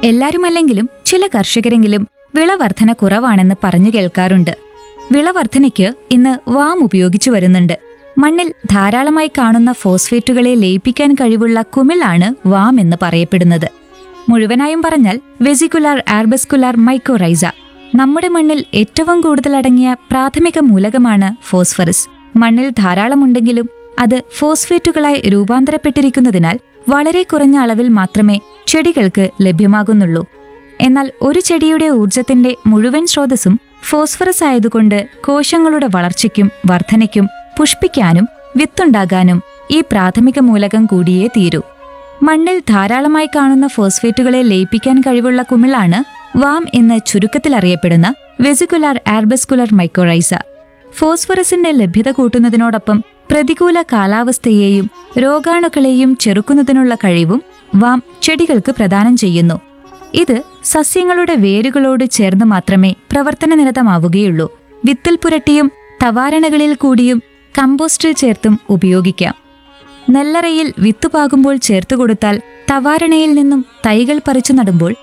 എല്ലാരുമല്ലെങ്കിലും ചില കർഷകരെങ്കിലും വിളവർധന കുറവാണെന്ന് പറഞ്ഞു കേൾക്കാറുണ്ട് വിളവർധനയ്ക്ക് ഇന്ന് വാം ഉപയോഗിച്ചു വരുന്നുണ്ട് മണ്ണിൽ ധാരാളമായി കാണുന്ന ഫോസ്ഫേറ്റുകളെ ലയിപ്പിക്കാൻ കഴിവുള്ള കുമിളാണ് വാം എന്ന് പറയപ്പെടുന്നത് മുഴുവനായും പറഞ്ഞാൽ വെസിക്കുലാർ ആർബസ്കുലാർ മൈക്കോറൈസ നമ്മുടെ മണ്ണിൽ ഏറ്റവും കൂടുതൽ അടങ്ങിയ പ്രാഥമിക മൂലകമാണ് ഫോസ്ഫറസ് മണ്ണിൽ ധാരാളമുണ്ടെങ്കിലും അത് ഫോസ്ഫേറ്റുകളായി രൂപാന്തരപ്പെട്ടിരിക്കുന്നതിനാൽ വളരെ കുറഞ്ഞ അളവിൽ മാത്രമേ ചെടികൾക്ക് ലഭ്യമാകുന്നുള്ളൂ എന്നാൽ ഒരു ചെടിയുടെ ഊർജത്തിന്റെ മുഴുവൻ സ്രോതസ്സും ഫോസ്ഫറസ് ആയതുകൊണ്ട് കോശങ്ങളുടെ വളർച്ചയ്ക്കും വർധനയ്ക്കും പുഷ്പിക്കാനും വിത്തുണ്ടാകാനും ഈ പ്രാഥമിക മൂലകം കൂടിയേ തീരൂ മണ്ണിൽ ധാരാളമായി കാണുന്ന ഫോസ്ഫേറ്റുകളെ ലയിപ്പിക്കാൻ കഴിവുള്ള കുമിളാണ് വാം എന്ന് ചുരുക്കത്തിൽ അറിയപ്പെടുന്ന വെസിക്കുലാർ ആർബസ്കുലർ മൈക്കോറൈസ ഫോസ്ഫറസിന്റെ ലഭ്യത കൂട്ടുന്നതിനോടൊപ്പം പ്രതികൂല കാലാവസ്ഥയെയും രോഗാണുക്കളെയും ചെറുക്കുന്നതിനുള്ള കഴിവും വാം ചെടികൾക്ക് പ്രദാനം ചെയ്യുന്നു ഇത് സസ്യങ്ങളുടെ വേരുകളോട് ചേർന്ന് മാത്രമേ പ്രവർത്തനനിരതമാവുകയുള്ളൂ വിത്തിൽ പുരട്ടിയും തവാരണകളിൽ കൂടിയും കമ്പോസ്റ്റിൽ ചേർത്തും ഉപയോഗിക്കാം നെല്ലറയിൽ വിത്തുപാകുമ്പോൾ ചേർത്തുകൊടുത്താൽ തവാരണയിൽ നിന്നും തൈകൾ പറിച്ചു നടുമ്പോൾ